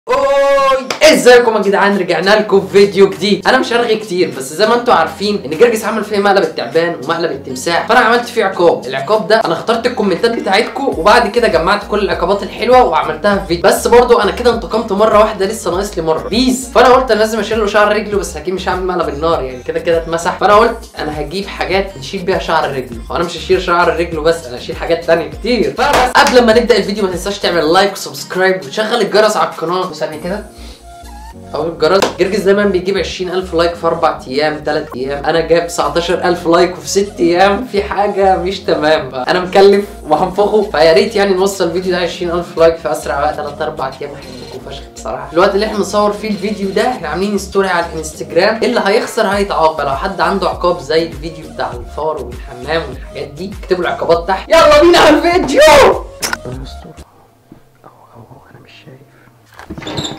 اوي ازيكم يا جدعان رجعنا لكم فيديو جديد انا مش هرغي كتير بس زي ما انتم عارفين ان جرجس عمل فيا مقلب التعبان ومقلب التمساح فانا عملت فيه عقاب العقاب ده انا اخترت الكومنتات بتاعتكم وبعد كده جمعت كل العقابات الحلوه وعملتها في فيديو بس برضو انا كده انتقمت مره واحده لسه ناقص لي مره بيس فانا قلت انا لازم اشيل له شعر رجله بس اكيد مش هعمل مقلب النار يعني كده كده اتمسح فانا قلت انا هجيب حاجات نشيل بيها شعر رجله وانا مش هشيل شعر رجله بس انا هشيل حاجات تانية كتير فبس قبل ما نبدا الفيديو ما تنساش تعمل لايك وسبسكرايب وتشغل الجرس على القناه وثانيه كده او الجرس جرجس دايما بيجيب 20000 لايك في 4 ايام 3 ايام انا جايب 19000 لايك وفي 6 ايام في حاجه مش تمام بقى انا مكلف وهنفخه فيا ريت يعني نوصل الفيديو ده 20000 لايك في اسرع وقت 3 4 ايام هحبكم فشخ بصراحه الوقت اللي احنا بنصور فيه الفيديو ده احنا عاملين ستوري على الانستجرام اللي هيخسر هيتعاقب لو حد عنده عقاب زي الفيديو بتاع الفار والحمام والحاجات دي اكتبوا العقابات تحت يلا بينا على الفيديو ربنا يستر اهو اهو انا مش شايف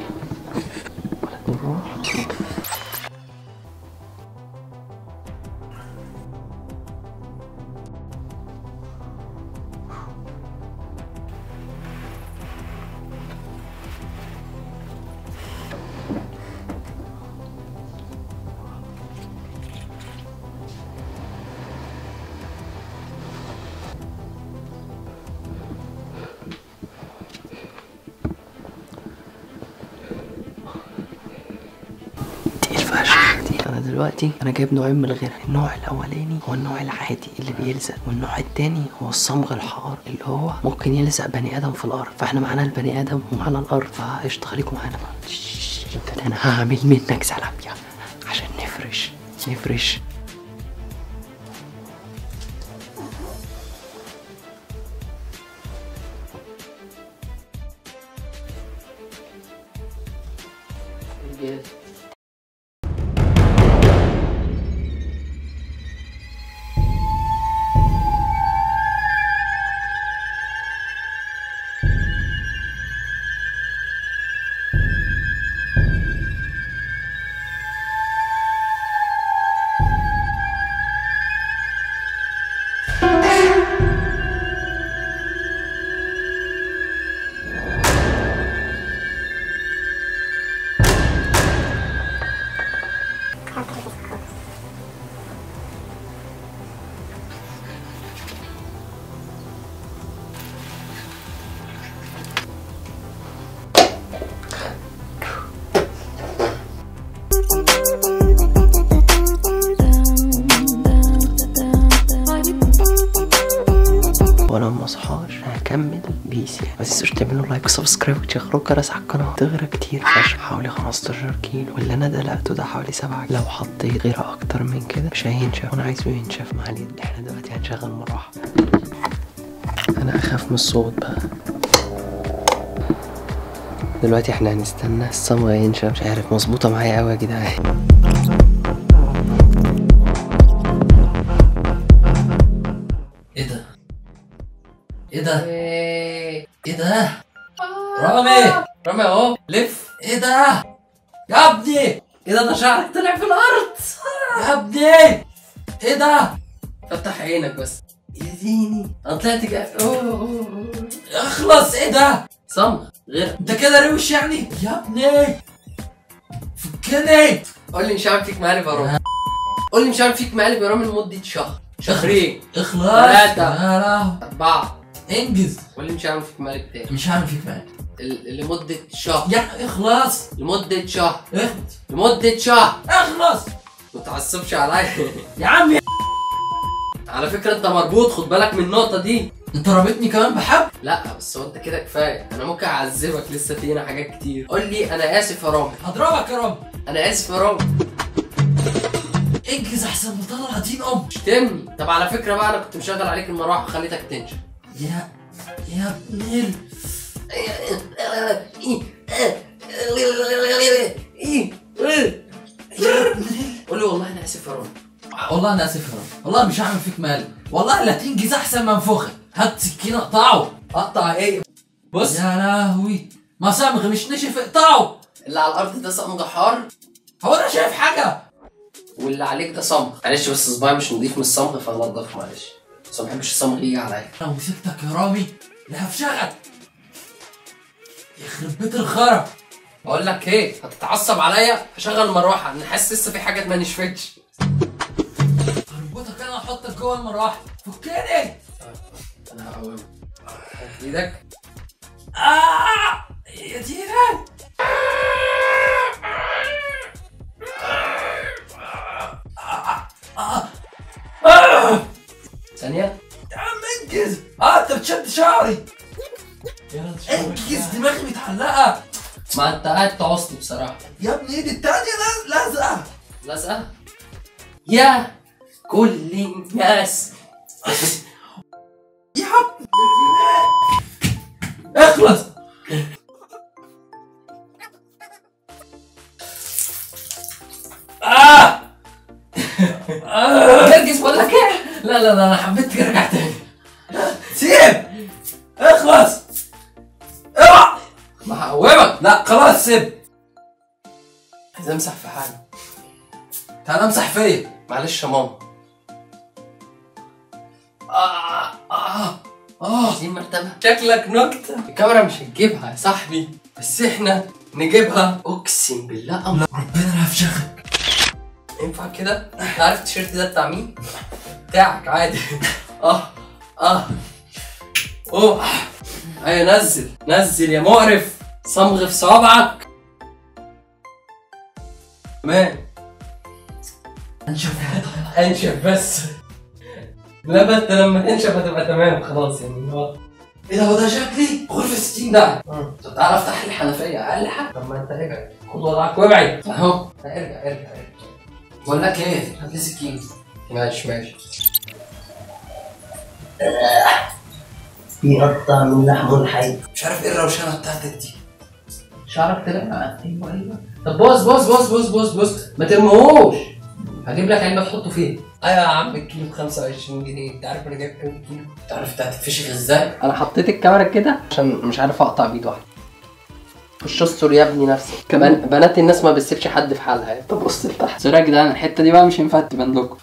تقيل فشخ تقيل. انا دلوقتي انا جايب نوعين من الغير النوع الاولاني هو النوع العادي اللي بيلزق والنوع التاني هو الصمغ الحار اللي هو ممكن يلزق بني ادم في الارض فاحنا معانا البني ادم ومعانا الارض فقشطه خليكم معانا بقى. شش، انا هعمل منك زلابيا عشان نفرش نفرش وانا ما اصحاش هكمل بيس يعني ما تنسوش تعملوا لايك وسبسكرايب وتشغلوا الجرس على القناه تغرى كتير فشخ حوالي 15 كيلو واللي انا دلقته ده حوالي 7 لو حطيت غيره اكتر من كده مش هينشف وانا عايزه ينشف مع اليد احنا دلوقتي هنشغل مروحه انا اخاف من الصوت بقى دلوقتي احنا هنستنى الصمغ ينشف مش عارف مظبوطه معايا قوي يا جدعان ايه ده؟ ايه ده؟ ايه ده؟ رامي رامي اهو لف ايه ده؟ يا ابني ايه ده ده شعرك طلع في الارض يا ابني ايه ده؟ فتح عينك بس يا ديني انا طلعت جا- أوه، أوه، أوه. اخلص ايه ده؟ صمغ غير انت كده روش يعني؟ يا ابني فكني قول لي مش هعمل فيك مقالب يا رامي قول لي مش هعمل فيك مقالب يا رامي لمده شهر شهرين اخلص ثلاثة. يا لهوي اربعه انجز قول لي مش هعمل فيك مقالب تاني مش هعمل فيك مال ال- لمده شهر يا اخلص لمده شهر اخلص لمده شهر اخلص ما تعصبش عليا يا عمي على فكره انت مربوط خد بالك من النقطه دي انت رابطني كمان بحب لا بس هو انت كده كفايه انا ممكن اعذبك لسه فينا حاجات كتير قول لي انا اسف يا رامي هضربك يا رب انا اسف يا رامي انجز احسن ما طلع دين ام شتمني طب على فكره بقى انا كنت مشغل عليك المروحه وخليتك تنشف يا يا ابن ال قول لي والله انا اسف يا رامي والله انا اسف يا رب والله مش هعمل فيك مال والله لا تنجز احسن ما انفخك هات سكينه اقطعه اقطع ايه بص يا لهوي ما صمغ مش نشف اقطعه اللي على الارض ده صمغ حار هو انا شايف حاجه واللي عليك ده صمغ معلش بس صباعي مش نضيف من الصمغ فنضف معلش بس ما بحبش الصمغ يجي عليا لو مسكتك يا رامي لا هفشخك يخرب بيت الخرا بقول لك ايه هتتعصب عليا هشغل المروحه انا حاسس لسه في حاجات ما نشفتش اربطك انا احطك جوه المروحه فكني انا هقوم ايدك آه يا دينا ثانيه يا عم انجز اه انت بتشد شعري انجز دماغي متعلقه ما انت قاعد تعصني بصراحه يا ابني ايدي التانية لاز- لازقه لازقه يا كل الناس يا عم اخلص آه آه جرجس بقول لك ايه لا لا لا انا حبيت ارجع تاني سيب اخلص اوعى ما هقومك لا خلاص سيب عايز امسح في حاجه تعال امسح فيا معلش يا ماما آه آه آه دي المرتبه شكلك نكته الكاميرا مش هتجيبها يا صاحبي بس احنا نجيبها اقسم بالله امر ربنا لا يفشخك ينفع كده انت عارف التيشيرت ده بتاع مين بتاعك عادي اه اه اوه ايوه نزل نزل يا مقرف صمغ في صوابعك مان نشوف انشف بس لا بس لما تنشف هتبقى تمام خلاص يعني هو ايه ده هو ده شكلي غرفة 60 ده طب تعالى افتح الحنفيه اقل حاجه طب ما انت ارجع خد وضعك وابعد اهو ارجع ارجع ارجع بقول لك ايه هات لي سكين ماشي ماشي في قطع من لحم الحي مش عارف ايه الروشنة بتاعتك دي شعرك طلع ايوه ايوه طب بص بص بص بص بص بص ما ترموهوش هجيب لك علبه تحطه فيها ايوه يا عم الكيلو ب 25 جنيه انت عارف انا جايب كام كيلو انت عارف انت هتتفشخ ازاي؟ انا حطيت الكاميرا كده عشان مش عارف اقطع بايد واحده خش استر يا ابني نفسك كمان بنات الناس ما بتسيبش حد في حالها يعني طب بص لتحت سوري يا جدعان الحته دي بقى مش ينفع تبان لكم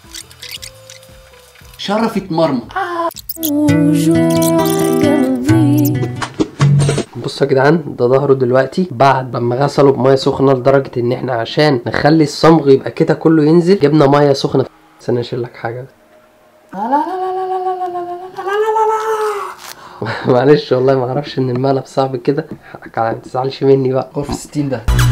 شرفت مرمى وجوع قلبي بصوا يا جدعان ده ظهره دلوقتي بعد لما غسله بميه سخنه لدرجه ان احنا عشان نخلي الصمغ يبقى كده كله ينزل جبنا ميه سخنه بس انا اشيل لك حاجه معلش والله ما اعرفش ان المقلب صعب كده حقك على ما تزعلش مني بقى غرفه 60 ده